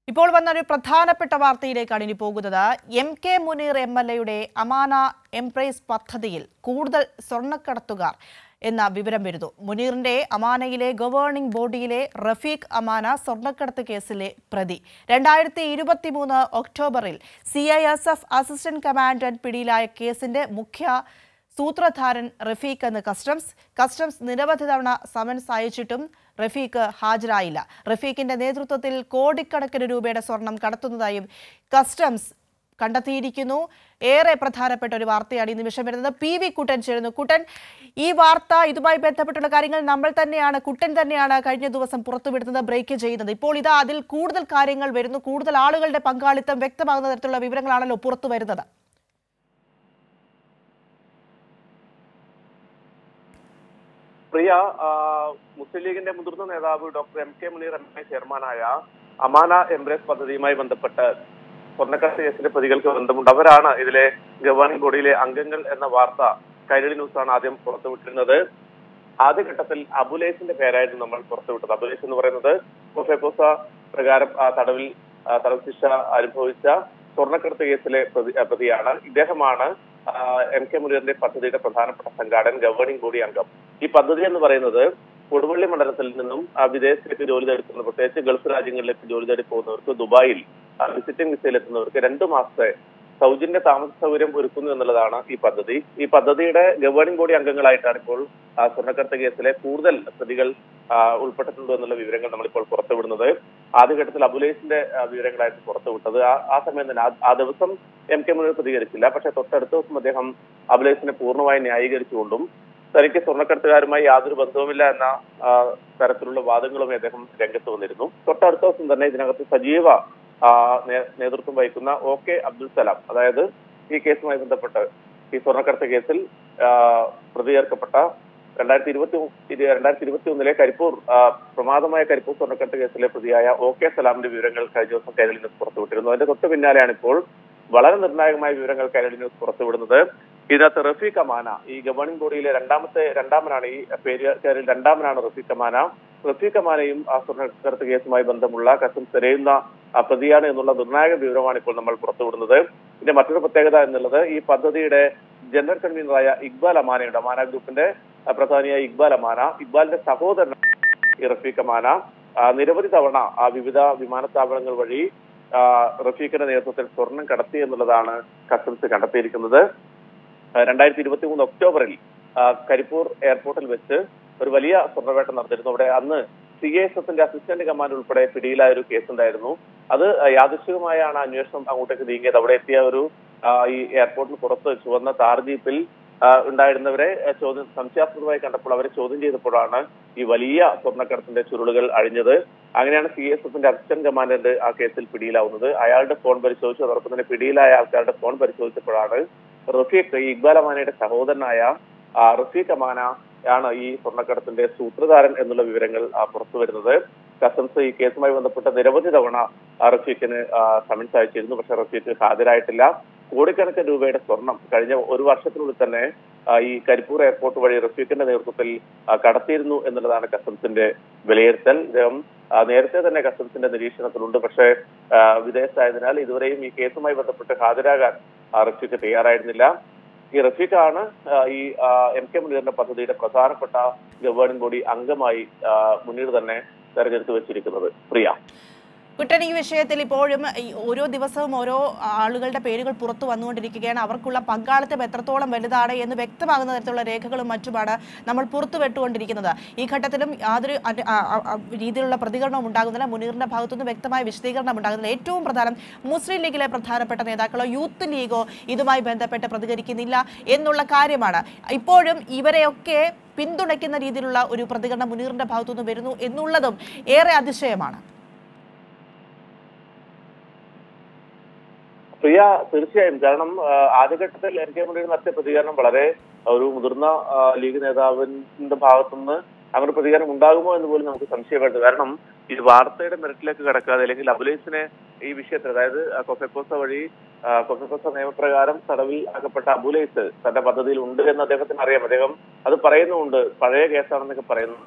ഇപ്പോൾ വന്ന ഒരു പ്രധാനപ്പെട്ട വാർത്തയിലേക്കാണ് ഇനി പോകുന്നത് M K Muneer M L എയുടെ അമാന എംപ്രൈസ് പദ്ധതിയിൽ കൂടുതൽ സ്വർണ്ണക്കടത്തുകാർ എന്ന വിവരം വരുന്നു മുനീറിന്റെ അമാനയിലെ ഗവേണിംഗ് ബോഡിയിലെ റഫീഖ് അമാന സ്വർണ്ണക്കടത്ത് കേസിലെ പ്രതി രണ്ടായിരത്തി ഇരുപത്തി മൂന്ന് ഒക്ടോബറിൽ C I S F assistant commandant പിടിയിലായ കേസിന്റെ മുഖ്യ സൂത്രധാരൻ റഫീഖ് എന്ന് കസ്റ്റംസ് കസ്റ്റംസ് നിരവധി തവണ സമൻസ് അയച്ചിട്ടും റഫീഖ് ഹാജരായില്ല റഫീഖിന്റെ നേതൃത്വത്തിൽ കോടിക്കണക്കിന് രൂപയുടെ സ്വർണം കടത്തുന്നതായും കസ്റ്റംസ് കണ്ടെത്തിയിരിക്കുന്നു ഏറെ പ്രധാനപ്പെട്ട ഒരു വാർത്തയാണ് ഈ നിമിഷം വരുന്നത് പി വി കുട്ടൻ ചേരുന്നു കുട്ടൻ ഈ വാർത്ത ഇതുമായി ബന്ധപ്പെട്ടുള്ള കാര്യങ്ങൾ നമ്മൾ തന്നെയാണ് കുട്ടൻ തന്നെയാണ് കഴിഞ്ഞ ദിവസം പുറത്തുവിടുന്നത് ബ്രേക്ക് ചെയ്യുന്നത് ഇപ്പോൾ ഇതാ അതിൽ കൂടുതൽ കാര്യങ്ങൾ വരുന്നു കൂടുതൽ ആളുകളുടെ പങ്കാളിത്തം വ്യക്തമാകുന്ന തരത്തിലുള്ള വിവരങ്ങളാണല്ലോ പുറത്തു വരുന്നത് പ്രിയ ആ, മുസ്ലിം ലീഗിന്റെ മുതിർന്ന നേതാവ് doctor M K Muneer M A ചെയർമാനായ അമാന എംബ്രേസ് പദ്ധതിയുമായി ബന്ധപ്പെട്ട് സ്വർണ്ണക്കടത്ത് കേസിലെ പ്രതികൾക്ക് ബന്ധമുണ്ട് അവരാണ് ഇതിലെ ഗവേണിംഗ് ബോഡിയിലെ അംഗങ്ങൾ എന്ന വാർത്ത കൈരളി ന്യൂസാണ് ആദ്യം പുറത്തുവിട്ടിരുന്നത് ആദ്യഘട്ടത്തിൽ അബുലേസിന്റെ പേരായിരുന്നു നമ്മൾ പുറത്തുവിട്ടത് അബുലേസ് എന്ന് പറയുന്നത് കൊഫെക്കോസ പ്രകാരം ആ, തടവിൽ ആ, തടവ് ശിക്ഷ അനുഭവിച്ച സ്വർണ്ണക്കടത്ത് കേസിലെ പ്രതി ആ, പ്രതിയാണ് ഇദ്ദേഹമാണ് ആ, എം കെ മുനീറിന്റെ പദ്ധതിയുടെ പ്രധാനപ്പെട്ട സംഘാടകൻ ഗവേണിംഗ് ബോഡി അംഗം ഈ പദ്ധതി എന്ന് പറയുന്നത് കൊടുവള്ളി മണ്ഡലത്തിൽ നിന്നും ആ, വിദേശത്തേക്ക് ജോലി തേടുന്ന പ്രത്യേകിച്ച് ഗൾഫ് രാജ്യങ്ങളിലേക്ക് ജോലി തേടി പോകുന്നവർക്ക് ദുബായിൽ ആ, വിസിറ്റിംഗ് വിസയിൽ എത്തുന്നവർക്ക് രണ്ടു മാസത്തെ സൗജന്യ താമസ സൗകര്യം ഒരുക്കുന്നു എന്നുള്ളതാണ് ഈ പദ്ധതി ഈ പദ്ധതിയുടെ ഗവേണിംഗ് ബോഡി അംഗങ്ങളായിട്ടാണ് ഇപ്പോൾ ആ, സ്വർണ്ണക്കടത്ത് കേസിലെ കൂടുതൽ പ്രതികൾ ആ, ഉൾപ്പെട്ടിട്ടുണ്ട് എന്നുള്ള വിവരങ്ങൾ നമ്മളിപ്പോൾ പുറത്തുവിടുന്നത് ആദ്യഘട്ടത്തിൽ അബുലേസിന്റെ ആ, വിവരങ്ങളായിട്ട് പുറത്തുവിട്ടത് ആ ആ സമയം തന്നെ ആ- ആ ദിവസം എം കെ മുനീർ പ്രതികരിച്ചില്ല പക്ഷേ തൊട്ടടുത്ത ദിവസം അദ്ദേഹം അബുലേസിനെ പൂർണ്ണമായി ന്യായീകരിച്ചുകൊണ്ടും തനിക്ക് സ്വർണ്ണക്കടത്തുകാരുമായി യാതൊരു ബന്ധവുമില്ല എന്ന ആ, തരത്തിലുള്ള വാദങ്ങളും അദ്ദേഹം രംഗത്ത് വന്നിരുന്നു തൊട്ടടുത്ത ദിവസം തന്നെ ഇതിനകത്ത് സജീവ ആ, നേ- നേതൃത്വം വഹിക്കുന്ന ഒ കെ അബ്ദുൽ സലാം അതായത് ഈ കേസുമായി ബന്ധപ്പെട്ട് ഈ സ്വർണ്ണക്കടത്ത് കേസിൽ ആ, പ്രതി ചേർക്കപ്പെട്ട രണ്ടായിരത്തി ഇരുപത്തി രണ്ടായിരത്തി ഇരുപത്തി ഒന്നിലെ കരിപ്പൂർ ആ, പ്രമാദമായ കരിപ്പൂർ സ്വർണ്ണക്കടത്ത് കേസിലെ പ്രതിയായ ഒ കെ സലാമിന്റെ വിവരങ്ങൾ കഴിഞ്ഞ ദിവസം കൈരളി ന്യൂസ് പുറത്തുവിട്ടിരുന്നു അതിന്റെ തൊട്ട് പിന്നാലെയാണ് ഇപ്പോൾ വളരെ നിർണായകമായ വിവരങ്ങൾ കൈരളി ന്യൂസ് പുറത്തുവിടുന്നത് ഇതിനകത്ത് റഫീഖ് അമാന ഈ ഗവേണിംഗ് ബോഡിയിലെ രണ്ടാമത്തെ രണ്ടാമനാണ് ഈ പേര് പേരിൽ രണ്ടാമനാണ് റഫീഖ് അമാന റഫീഖ് അമാനയും ആ സ്വർണ്ണക്കടത്ത് കേസുമായി ബന്ധമുള്ള കസ്റ്റംസ് തിരയുന്ന ആ പ്രതിയാണ് എന്നുള്ള നിർണായക വിവരമാണ് ഇപ്പോൾ നമ്മൾ പുറത്തുവിടുന്നത് ഇതിന്റെ മറ്റൊരു പ്രത്യേകത എന്നുള്ളത് ഈ പദ്ധതിയുടെ ജനറൽ കൺവീനറായ ഇക്ബാൽ അമാനയുണ്ട് അമാന ഗ്രൂപ്പിന്റെ ആ, പ്രധാനിയായ ഇക്ബാൽ അമാന ഇക്ബാലിന്റെ സഹോദരൻ ഈ റഫീഖ് അമാന ആ, നിരവധി തവണ ആ വിവിധ വിമാനത്താവളങ്ങൾ വഴി ആ, റഫീഖിന്റെ നേതൃത്വത്തിൽ സ്വർണം കടത്തി എന്നുള്ളതാണ് കസ്റ്റംസ് കണ്ടെത്തിയിരിക്കുന്നത് രണ്ടായിരത്തി ഇരുപത്തി മൂന്ന് ഒക്ടോബറിൽ ആ, കരിപ്പൂർ എയർപോർട്ടിൽ വെച്ച് ഒരു വലിയ സ്വർണ്ണവേട്ട നടത്തിയിരുന്നു അവിടെ അന്ന് സി എസ് എഫിന്റെ അസിസ്റ്റന്റ് കമാൻഡർ ഉൾപ്പെടെ പിടിയിലായ ഒരു കേസ് ഉണ്ടായിരുന്നു അത് യാദൃശികമായാണ് അന്വേഷണം അങ്ങോട്ടേക്ക് നീങ്ങിയത് അവിടെ എത്തിയ ഒരു ആ, ഈ എയർപോർട്ടിന് പുറത്ത് ചുവന്ന താർ ജീപ്പിൽ ആ, ഉണ്ടായിരുന്നവരെ ആ, ചോദ്യം സംശയാസ്പദമായി കണ്ടപ്പോൾ അവരെ ചോദ്യം ചെയ്തപ്പോഴാണ് ഈ വലിയ സ്വർണ്ണക്കടത്തിന്റെ ചുരുളുകൾ അഴിഞ്ഞത് അങ്ങനെയാണ് സി എസ് എഫിന്റെ അസിസ്റ്റന്റ് കമാൻഡന്റ് ആ കേസിൽ പിടിയിലാവുന്നത് അയാളുടെ ഫോൺ പരിശോധിച്ചു അതോടൊപ്പം തന്നെ പിടിയിലായ ആൾക്കാരുടെ ഫോൺ പരിശോധിച്ചപ്പോഴാണ് റഫീഖ് ഈ ഇക്ബാൽ അമാനയുടെ സഹോദരനായ ആ, റഫീഖ് അമാന ആണ് ഈ സ്വർണ്ണക്കടത്തിന്റെ സൂത്രധാരൻ എന്നുള്ള വിവരങ്ങൾ ആ, പുറത്തു വരുന്നത് കസ്റ്റംസ് ഈ കേസുമായി ബന്ധപ്പെട്ട നിരവധി തവണ ആ, റഫീഖിന് ആ, സമൻസ് അയച്ചിരുന്നു പക്ഷെ റഫീഖ് ഹാജരായിട്ടില്ല കോടിക്കണക്കിന് രൂപയുടെ സ്വർണം കഴിഞ്ഞ ഒരു വർഷത്തിനുള്ളിൽ തന്നെ ആ, ഈ കരിപ്പൂർ എയർപോർട്ട് വഴി റഫീഖിന്റെ നേതൃത്വത്തിൽ ആ, കടത്തിയിരുന്നു എന്നുള്ളതാണ് കസ്റ്റംസിന്റെ വിലയിരുത്തൽ ഇദ്ദേഹം ആ, നേരത്തെ തന്നെ കസ്റ്റംസിന്റെ നിരീക്ഷണത്തിലുണ്ട് പക്ഷേ ആ, വിദേശത്തായതിനാൽ ഇതുവരെയും ഈ കേസുമായി ബന്ധപ്പെട്ട് ഹാജരാകാൻ ആ, റഫീഖ് തയ്യാറായിരുന്നില്ല ഈ റഫീഖാണ് ആ, ഈ ആ, എം കെ മുനീറിന്റെ പദ്ധതിയുടെ പ്രധാനപ്പെട്ട ഗവേണിംഗ് ബോഡി അംഗമായി ആ, മുനീർ തന്നെ തെരഞ്ഞെടുത്ത് വെച്ചിരിക്കുന്നത് പ്രിയ കുട്ടൻ ഈ വിഷയത്തിൽ ഇപ്പോഴും ഈ ഓരോ ദിവസവും ഓരോ ആളുകളുടെ പേരുകൾ പുറത്തു വന്നുകൊണ്ടിരിക്കുകയാണ് അവർക്കുള്ള പങ്കാളിത്തം എത്രത്തോളം വലുതാണ് എന്ന് വ്യക്തമാകുന്ന തരത്തിലുള്ള രേഖകളും മറ്റുമാണ് നമ്മൾ പുറത്തുവിട്ടുകൊണ്ടിരിക്കുന്നത് ഈ ഘട്ടത്തിലും യാതൊരു അന- ആ- ആ- ആ രീതിയിലുള്ള പ്രതികരണവും ഉണ്ടാകുന്നില്ല മുനീറിന്റെ ഭാഗത്തുനിന്ന് വ്യക്തമായ വിശദീകരണം ഉണ്ടാകുന്നില്ല ഏറ്റവും പ്രധാനം മുസ്ലിം ലീഗിലെ പ്രധാനപ്പെട്ട നേതാക്കളോ യൂത്ത് ലീഗോ ഇതുമായി ബന്ധപ്പെട്ട് പ്രതികരിക്കുന്നില്ല എന്നുള്ള കാര്യമാണ് ഇപ്പോഴും ഇവരെയൊക്കെ പിന്തുണയ്ക്കുന്ന രീതിയിലുള്ള ഒരു പ്രതികരണം മുനീറിന്റെ ഭാഗത്തുനിന്ന് വരുന്നു എന്നുള്ളതും ഏറെ അതിശയമാണ് പ്രിയ തീർച്ചയായും കാരണം ആ, ആദ്യഘട്ടത്തിൽ എൻ കെ മുനീർ നടത്തിയ പ്രതികരണം വളരെ ഒരു മുതിർന്ന ആ, ലീഗ് നേതാവിന്റെ ഭാഗത്തുനിന്ന് അങ്ങനെ പ്രതികരണം ഉണ്ടാകുമോ എന്ന് പോലും നമുക്ക് സംശയമുണ്ട് കാരണം ഈ വാർത്തയുടെ മെറിറ്റിലേക്ക് കടക്കാതെ അല്ലെങ്കിൽ അബുലേസിനെ ഈ വിഷയത്തിൽ അതായത് ആ, കൊഫെക്കോസ വഴി ആ, കൊഫെക്കോസ നിയമപ്രകാരം തടവിൽ ആക്കപ്പെട്ട അബുലേസ് തന്റെ പദ്ധതിയിൽ ഉണ്ട് എന്ന് അദ്ദേഹത്തിന് അറിയാം അദ്ദേഹം അത് പറയുന്നുമുണ്ട് പഴയ കേസാണെന്നൊക്കെ പറയുന്നുണ്ട്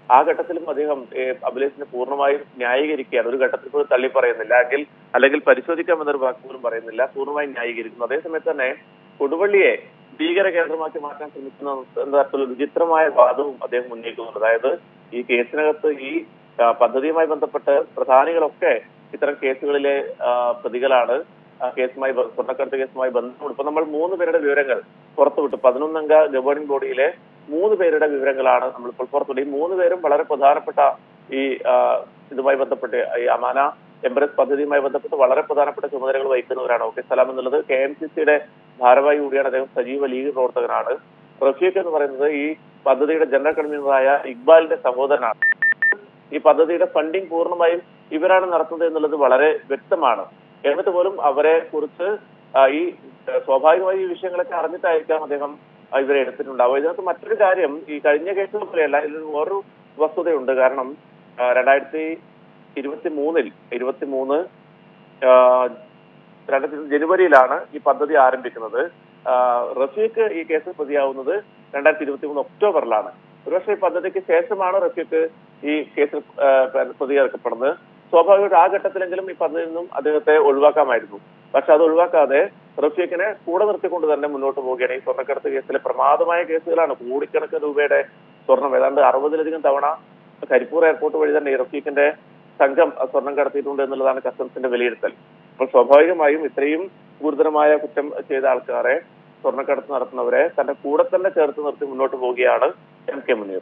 ആ ഘട്ടത്തിലും അദ്ദേഹം ഏഹ്, അഭിലേഷിനെ പൂർണ്ണമായും ന്യായീകരിക്കുകയാണ് ഒരു ഘട്ടത്തിൽ പോലും തള്ളി പറയുന്നില്ല എങ്കിൽ അല്ലെങ്കിൽ പരിശോധിക്കാം എന്നൊരു വാക്ക് പോലും പറയുന്നില്ല പൂർണ്ണമായും ന്യായീകരിക്കുന്നു അതേസമയത്ത് തന്നെ കൊടുവള്ളിയെ ഭീകര കേന്ദ്രമാക്കി മാറ്റാൻ ശ്രമിക്കുന്ന എന്ന തരത്തിലുള്ള വിചിത്രമായ വാദവും അദ്ദേഹം ഉന്നയിക്കുന്നുണ്ട് അതായത് ഈ കേസിനകത്ത് ഈ ആ, പദ്ധതിയുമായി ബന്ധപ്പെട്ട് പ്രധാനികളൊക്കെ ഇത്തരം കേസുകളിലെ ആ, പ്രതികളാണ് ആ കേസുമായി ബ- സ്വർണ്ണക്കടത്ത് കേസുമായി ബന്ധപ്പെട്ട് ഇപ്പൊ നമ്മൾ മൂന്ന് പേരുടെ വിവരങ്ങൾ പുറത്തുവിട്ടു പതിനൊന്നംഗ ഗവേണിംഗ് ബോഡിയിലെ മൂന്ന് പേരുടെ വിവരങ്ങളാണ് നമ്മളിപ്പോൾ പുറത്തുവിട്ടു ഈ മൂന്ന് പേരും വളരെ പ്രധാനപ്പെട്ട ഈ ആ, ഇതുമായി ബന്ധപ്പെട്ട് ഈ അമാന എംബ്രസ് പദ്ധതിയുമായി ബന്ധപ്പെട്ട് വളരെ പ്രധാനപ്പെട്ട ചുമതലകൾ വഹിക്കുന്നവരാണ് ഓക്കെ സലാം എന്നുള്ളത് കെ എം സി സിയുടെ ഭാരവാഹി കൂടിയാണ് അദ്ദേഹം സജീവ ലീഗ് പ്രവർത്തകനാണ് റഫീഖ് എന്ന് പറയുന്നത് ഈ പദ്ധതിയുടെ ജനറൽ കൺവീനറായ ഇക്ബാലിന്റെ സഹോദരനാണ് ഈ പദ്ധതിയുടെ ഫണ്ടിങ് പൂർണ്ണമായും ഇവരാണ് നടത്തുന്നത് എന്നുള്ളത് വളരെ വ്യക്തമാണ് എന്നിട്ട് പോലും അവരെ കുറിച്ച് ആ, ഈ ആ, സ്വാഭാവികമായി ഈ വിഷയങ്ങളൊക്കെ അറിഞ്ഞിട്ടായിരിക്കാം അദ്ദേഹം ആ, ഇവരെ എടുത്തിട്ടുണ്ടാവുക ഇതിനകത്ത് മറ്റൊരു കാര്യം ഈ കഴിഞ്ഞ കേസുകൾ പോലെയല്ല ഇതിൽ വേറൊരു വസ്തുതയുണ്ട് കാരണം ആ, രണ്ടായിരത്തി ഇരുപത്തി മൂന്നിൽ ഇരുപത്തി മൂന്ന് രണ്ടായിരത്തി ജനുവരിയിലാണ് ഈ പദ്ധതി ആരംഭിക്കുന്നത് ആ, റഫീഖ് ഈ കേസിൽ പ്രതിയാവുന്നത് രണ്ടായിരത്തി ഇരുപത്തി മൂന്ന് ഒക്ടോബറിലാണ് ഒരുപക്ഷെ ഈ പദ്ധതിക്ക് ശേഷമാണ് റഫീഖ് ഈ കേസിൽ ആ, പ്രതിയാക്കപ്പെടുന്നത് സ്വാഭാവികമായിട്ട് ആ ഘട്ടത്തിലെങ്കിലും ഈ പദ്ധതിയിൽ നിന്നും അദ്ദേഹത്തെ ഒഴിവാക്കാമായിരുന്നു പക്ഷെ അത് ഒഴിവാക്കാതെ റഫീഖിനെ കൂടെ നിർത്തിക്കൊണ്ട് തന്നെ മുന്നോട്ട് പോവുകയാണ് ഈ സ്വർണ്ണക്കടത്ത് കേസിലെ പ്രമാദമായ കേസുകളാണ് കോടിക്കണക്കിന് രൂപയുടെ സ്വർണം ഏതാണ്ട് അറുപതിലധികം തവണ കരിപ്പൂർ എയർപോർട്ട് വഴി തന്നെ ഈ റഫീഖിന്റെ സംഘം സ്വർണം കടത്തിയിട്ടുണ്ട് എന്നുള്ളതാണ് കസ്റ്റംസിന്റെ വിലയിരുത്തൽ അപ്പോൾ സ്വാഭാവികമായും ഇത്രയും ഗുരുതരമായ കുറ്റം ചെയ്ത ആൾക്കാരെ സ്വർണ്ണക്കടത്ത് നടത്തുന്നവരെ തന്റെ കൂടെ തന്നെ ചേർത്ത് നിർത്തി മുന്നോട്ട് പോവുകയാണ് എം കെ മുനീർ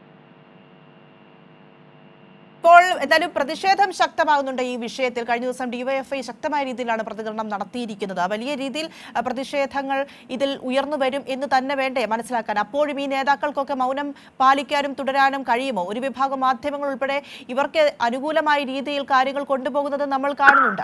ഇപ്പോൾ എന്തായാലും പ്രതിഷേധം ശക്തമാകുന്നുണ്ട് ഈ വിഷയത്തിൽ കഴിഞ്ഞ ദിവസം ഡിവൈഎഫ്ഐ ശക്തമായ രീതിയിലാണ് പ്രതികരണം നടത്തിയിരിക്കുന്നത് വലിയ രീതിയിൽ അഹ്, പ്രതിഷേധങ്ങൾ ഇതിൽ ഉയർന്നു വരും എന്ന് തന്നെ വേണ്ടേ മനസ്സിലാക്കാൻ അപ്പോഴും ഈ നേതാക്കൾക്കൊക്കെ മൗനം പാലിക്കാനും തുടരാനും കഴിയുമോ ഒരു വിഭാഗം മാധ്യമങ്ങൾ ഉൾപ്പെടെ ഇവർക്ക് അനുകൂലമായ രീതിയിൽ കാര്യങ്ങൾ കൊണ്ടുപോകുന്നത് നമ്മൾ കാണുന്നുണ്ട്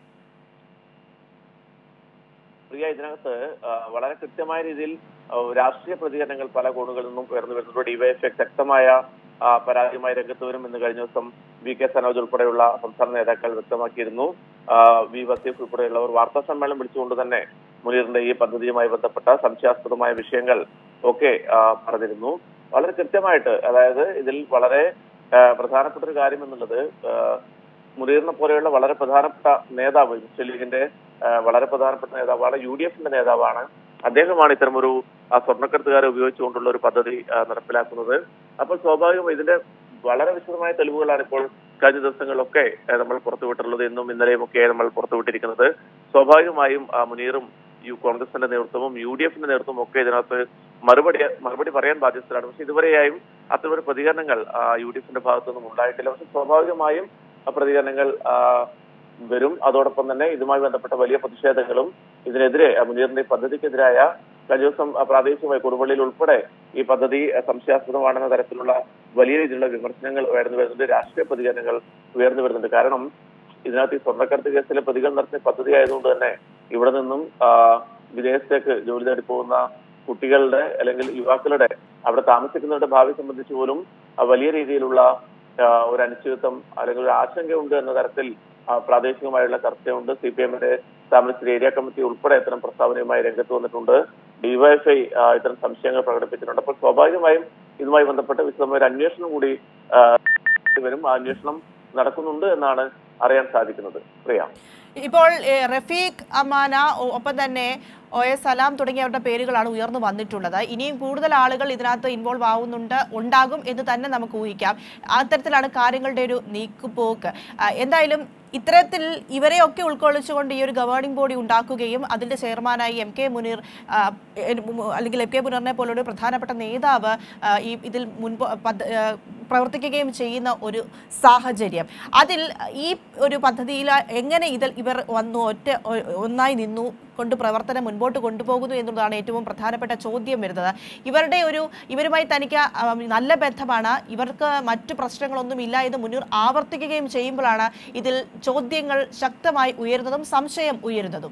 പ്രിയ ഇതിനകത്ത് ആ, വളരെ കൃത്യമായ രീതിയിൽ ആ, രാഷ്ട്രീയ പ്രതികരണങ്ങൾ പല കോണുകളിൽ നിന്നും ഉയർന്നു വരുന്നുണ്ട് ഡിവൈഎഫ്ഐ ശക്തമായ ആ, പരാതിയുമായി രംഗത്ത് വരും എന്ന് കഴിഞ്ഞ ദിവസം വി കെ സനോജ് ഉൾപ്പെടെയുള്ള സംസ്ഥാന നേതാക്കൾ വ്യക്തമാക്കിയിരുന്നു ആ, വി വസീഫ് ഉൾപ്പെടെയുള്ളവർ വാർത്താ സമ്മേളനം വിളിച്ചുകൊണ്ട് തന്നെ മുനീറിന്റെ ഈ പദ്ധതിയുമായി ബന്ധപ്പെട്ട സംശയാസ്പദമായ വിഷയങ്ങൾ ഒക്കെ ആ, പറഞ്ഞിരുന്നു വളരെ കൃത്യമായിട്ട് അതായത് ഇതിൽ വളരെ ആ, പ്രധാനപ്പെട്ട ഒരു കാര്യം എന്നുള്ളത് ആ, മുനീറിനെ പോലെയുള്ള വളരെ പ്രധാനപ്പെട്ട നേതാവ് മുസ്ലിം ലീഗിന്റെ ആ, വളരെ പ്രധാനപ്പെട്ട നേതാവാണ് യു ഡി എഫിന്റെ നേതാവാണ് അദ്ദേഹമാണ് ഇത്തരമൊരു ആ, സ്വർണ്ണക്കടത്തുകാരെ ഉപയോഗിച്ചുകൊണ്ടുള്ള ഒരു പദ്ധതി ആ, നടപ്പിലാക്കുന്നത് അപ്പോൾ സ്വാഭാവികം ഇതിന്റെ വളരെ വിശദമായ തെളിവുകളാണ് ഇപ്പോൾ കഴിഞ്ഞ ദിവസങ്ങളിലൊക്കെ ആ, നമ്മൾ പുറത്തുവിട്ടിട്ടുള്ളത് ഇന്നും ഇന്നലെയും ഒക്കെ നമ്മൾ പുറത്തുവിട്ടിരിക്കുന്നത് സ്വാഭാവികമായും ആ, മുനീറും യു കോൺഗ്രസിന്റെ നേതൃത്വവും യു ഡി എഫിന്റെ നേതൃത്വവും ഒക്കെ ഇതിനകത്ത് മറുപടി മറുപടി പറയാൻ ബാധ്യസ്ഥരാണ് പക്ഷെ ഇതുവരെയായും അത്തരമൊരു പ്രതികരണങ്ങൾ ആ, യു ഡി എഫിന്റെ ഭാഗത്തുനിന്നും ഉണ്ടായിട്ടില്ല പക്ഷെ സ്വാഭാവികമായും ആ പ്രതികരണങ്ങൾ ആ, വരും അതോടൊപ്പം തന്നെ ഇതുമായി ബന്ധപ്പെട്ട വലിയ പ്രതിഷേധങ്ങളും ഇതിനെതിരെ ആ, മുനീറിന്റെ ഈ പദ്ധതിക്കെതിരായ കഴിഞ്ഞ ദിവസം ആ, പ്രാദേശികമായി കൊടുവള്ളിയിൽ ഉൾപ്പെടെ ഈ പദ്ധതി ആ, സംശയാസ്പദമാണെന്ന തരത്തിലുള്ള വലിയ രീതിയിലുള്ള വിമർശനങ്ങൾ ഉയർന്നു വരുന്നുണ്ട് രാഷ്ട്രീയ പ്രതികരണങ്ങൾ ഉയർന്നു വരുന്നുണ്ട് കാരണം ഇതിനകത്ത് ഈ സ്വർണ്ണക്കടത്ത് കേസിലെ പ്രതികൾ നടത്തിയ പദ്ധതി ആയതുകൊണ്ട് തന്നെ ഇവിടെ നിന്നും ആ, വിദേശത്തേക്ക് ജോലി തേടി പോകുന്ന കുട്ടികളുടെ അല്ലെങ്കിൽ യുവാക്കളുടെ അവിടെ താമസിക്കുന്നവരുടെ ഭാവി സംബന്ധിച്ച് പോലും ആ, വലിയ രീതിയിലുള്ള ആ, ഒരു അനിശ്ചിതത്വം അല്ലെങ്കിൽ ഒരു ആശങ്കയുണ്ട് എന്ന തരത്തിൽ ആ, പ്രാദേശികമായുള്ള ചർച്ചയുണ്ട് സി പി എമ്മിന്റെ താമരശ്ശേരി ഏരിയ കമ്മിറ്റി ഉൾപ്പെടെ ഇത്തരം പ്രസ്താവനയുമായി രംഗത്ത് വന്നിട്ടുണ്ട് ഡിവൈഎഫ്ഐ ഇത്തരം സംശയങ്ങൾ പ്രകടിപ്പിച്ചിട്ടുണ്ട് അപ്പോൾ സ്വാഭാവികമായും ഇതുമായി ബന്ധപ്പെട്ട് വിശദമായ ഒരു അന്വേഷണം കൂടി ആ, വരും ആ അന്വേഷണം നടക്കുന്നുണ്ട് എന്നാണ് അറിയാൻ സാധിക്കുന്നത് പ്രിയ ഇപ്പോൾ ഏഹ്, റഫീഖ് അമാന ഒ- ഒപ്പം തന്നെ ഒ എസ് സലാം തുടങ്ങിയവരുടെ പേരുകളാണ് ഉയർന്നു വന്നിട്ടുള്ളത് ഇനിയും കൂടുതൽ ആളുകൾ ഇതിനകത്ത് ഇൻവോൾവ് ആവുന്നുണ്ട് ഉണ്ടാകും എന്ന് തന്നെ നമുക്ക് ഊഹിക്കാം അത്തരത്തിലാണ് കാര്യങ്ങളുടെ ഒരു നീക്കുപോക്ക് ആ, എന്തായാലും ഇത്തരത്തിൽ ഇവരെയൊക്കെ ഉൾക്കൊള്ളിച്ചുകൊണ്ട് ഈ ഒരു ഗവേണിംഗ് ബോഡി ഉണ്ടാക്കുകയും അതിന്റെ ചെയർമാനായി എം കെ മുനീർ ആ, എ- മു- അല്ലെങ്കിൽ എം കെ മുനീറിനെ പോലൊരു പ്രധാനപ്പെട്ട നേതാവ് ആ, ഈ ഇതിൽ മുൻപ് പദ്ധ- ആ, പ്രവർത്തിക്കുകയും ചെയ്യുന്ന ഒരു സാഹചര്യം അതിൽ ഈ ഒരു പദ്ധതിയിൽ എങ്ങനെ ഇതിൽ ഇവർ വന്നു ഒറ്റ ഒ- ഒന്നായി നിന്നു കൊണ്ട് പ്രവർത്തനം മുൻപോട്ട് കൊണ്ടുപോകുന്നു എന്നുള്ളതാണ് ഏറ്റവും പ്രധാനപ്പെട്ട ചോദ്യം വരുന്നത് ഇവരുടെ ഒരു ഇവരുമായി തനിക്ക് ആ, നല്ല ബന്ധമാണ് ഇവർക്ക് മറ്റു പ്രശ്നങ്ങളൊന്നുമില്ല എന്ന് മുന്നൂർ ആവർത്തിക്കുകയും ചെയ്യുമ്പോഴാണ് ഇതിൽ ചോദ്യങ്ങൾ ശക്തമായി ഉയരുന്നതും സംശയം ഉയരുന്നതും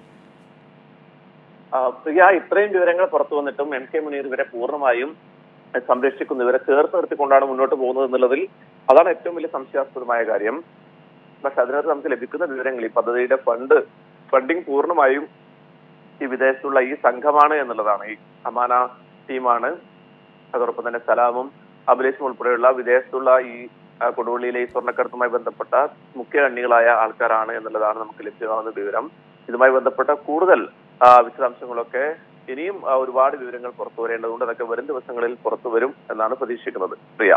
ആ, പ്രിയ ഇത്രയും വിവരങ്ങൾ പുറത്തു വന്നിട്ടും എം കെ മുനീർ ഇവരെ പൂർണ്ണമായും എഹ്, സംരക്ഷിക്കുന്നു ഇവരെ ചേർത്ത് നിർത്തിക്കൊണ്ടാണ് മുന്നോട്ട് പോകുന്നത് എന്നുള്ളതിൽ അതാണ് ഏറ്റവും വലിയ സംശയാസ്പദമായ കാര്യം പക്ഷെ അതിനകത്ത് നമുക്ക് ലഭിക്കുന്ന വിവരങ്ങൾ ഈ പദ്ധതിയുടെ ഫണ്ട് ഫണ്ടിങ് പൂർണ്ണമായും ഈ വിദേശത്തുള്ള ഈ സംഘമാണ് എന്നുള്ളതാണ് ഈ അമാന ടീമാണ് അതോടൊപ്പം തന്നെ സലാമും അഭിലേഷും ഉൾപ്പെടെയുള്ള വിദേശത്തുള്ള ഈ ആ, കൊടുവള്ളിയിലെ ഈ സ്വർണ്ണക്കടത്തുമായി ബന്ധപ്പെട്ട മുഖ്യ കണ്ണികളായ ആൾക്കാരാണ് എന്നുള്ളതാണ് നമുക്ക് ലഭ്യമാകുന്ന വിവരം ഇതുമായി ബന്ധപ്പെട്ട കൂടുതൽ ആ, വിശദാംശങ്ങളൊക്കെ ഇനിയും ആ, ഒരുപാട് വിവരങ്ങൾ പുറത്തു വരേണ്ടതുണ്ട് അതൊക്കെ വരും ദിവസങ്ങളിൽ പുറത്തു വരും എന്നാണ് പ്രതീക്ഷിക്കുന്നത് പ്രിയ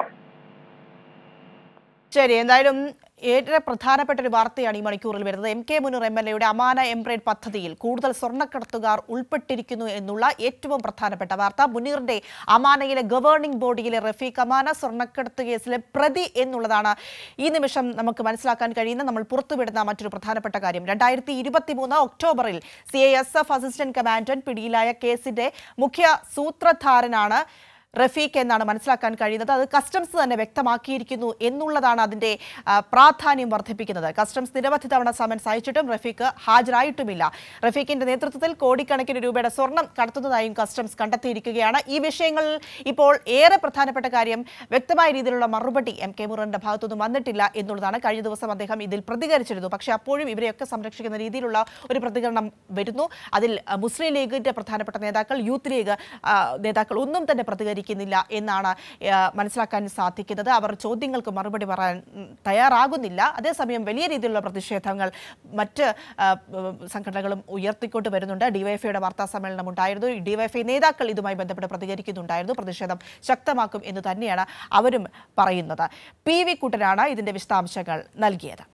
ശരി എന്തായാലും ഏറെ പ്രധാനപ്പെട്ട ഒരു വാർത്തയാണ് ഈ മണിക്കൂറിൽ വരുന്നത് M K Muneer M L എയുടെ അമാന എംബ്രേഡ് പദ്ധതിയിൽ കൂടുതൽ സ്വർണ്ണക്കടത്തുകാർ ഉൾപ്പെട്ടിരിക്കുന്നു എന്നുള്ള ഏറ്റവും പ്രധാനപ്പെട്ട വാർത്ത മുനീറിന്റെ അമാനയിലെ ഗവേണിംഗ് ബോഡിയിലെ റഫീഖ് അമാന സ്വർണ്ണക്കടത്ത് കേസിലെ പ്രതി എന്നുള്ളതാണ് ഈ നിമിഷം നമുക്ക് മനസ്സിലാക്കാൻ കഴിയുന്ന നമ്മൾ പുറത്തുവിടുന്ന മറ്റൊരു പ്രധാനപ്പെട്ട കാര്യം രണ്ടായിരത്തി ഇരുപത്തി മൂന്ന് ഒക്ടോബറിൽ C I S F assistant commandant പിടിയിലായ കേസിന്റെ മുഖ്യ സൂത്രധാരനാണ് റഫീഖ് എന്നാണ് മനസ്സിലാക്കാൻ കഴിയുന്നത് അത് കസ്റ്റംസ് തന്നെ വ്യക്തമാക്കിയിരിക്കുന്നു എന്നുള്ളതാണ് അതിന്റെ ആ, പ്രാധാന്യം വർദ്ധിപ്പിക്കുന്നത് കസ്റ്റംസ് നിരവധി തവണ സമൻസ് അയച്ചിട്ടും റഫീഖ് ഹാജരായിട്ടുമില്ല റഫീഖിന്റെ നേതൃത്വത്തിൽ കോടിക്കണക്കിന് രൂപയുടെ സ്വർണം കടത്തുന്നതായും കസ്റ്റംസ് കണ്ടെത്തിയിരിക്കുകയാണ് ഈ വിഷയങ്ങളിൽ ഇപ്പോൾ ഏറെ പ്രധാനപ്പെട്ട കാര്യം വ്യക്തമായ രീതിയിലുള്ള മറുപടി എം കെ മുറന്റെ ഭാഗത്തുനിന്നും വന്നിട്ടില്ല എന്നുള്ളതാണ് കഴിഞ്ഞ ദിവസം അദ്ദേഹം ഇതിൽ പ്രതികരിച്ചിരുന്നു പക്ഷേ അപ്പോഴും ഇവരെയൊക്കെ സംരക്ഷിക്കുന്ന രീതിയിലുള്ള ഒരു പ്രതികരണം വരുന്നു അതിൽ ആ, മുസ്ലിം ലീഗിന്റെ പ്രധാനപ്പെട്ട നേതാക്കൾ യൂത്ത് ലീഗ് ആ, നേതാക്കൾ ഒന്നും തന്നെ പ്രതികരിക്കുന്നില്ല എന്നാണ് ആ, മനസ്സിലാക്കാൻ സാധിക്കുന്നത് അവർ ചോദ്യങ്ങൾക്ക് മറുപടി പറയാൻ ഉം, തയ്യാറാകുന്നില്ല അതേസമയം വലിയ രീതിയിലുള്ള പ്രതിഷേധങ്ങൾ മറ്റ് ആ, ഉം, സംഘടനകളും ഉയർത്തിക്കൊണ്ട് വരുന്നുണ്ട് ഡിവൈഎഫ്ഐയുടെ വാർത്താ സമ്മേളനം ഉണ്ടായിരുന്നു ഡിവൈഎഫ്ഐ നേതാക്കൾ ഇതുമായി ബന്ധപ്പെട്ട് പ്രതികരിക്കുന്നുണ്ടായിരുന്നു പ്രതിഷേധം ശക്തമാക്കും എന്ന് തന്നെയാണ് അവരും പറയുന്നത് പി വി കുട്ടനാണ് ഇതിന്റെ വിശദാംശങ്ങൾ നൽകിയത്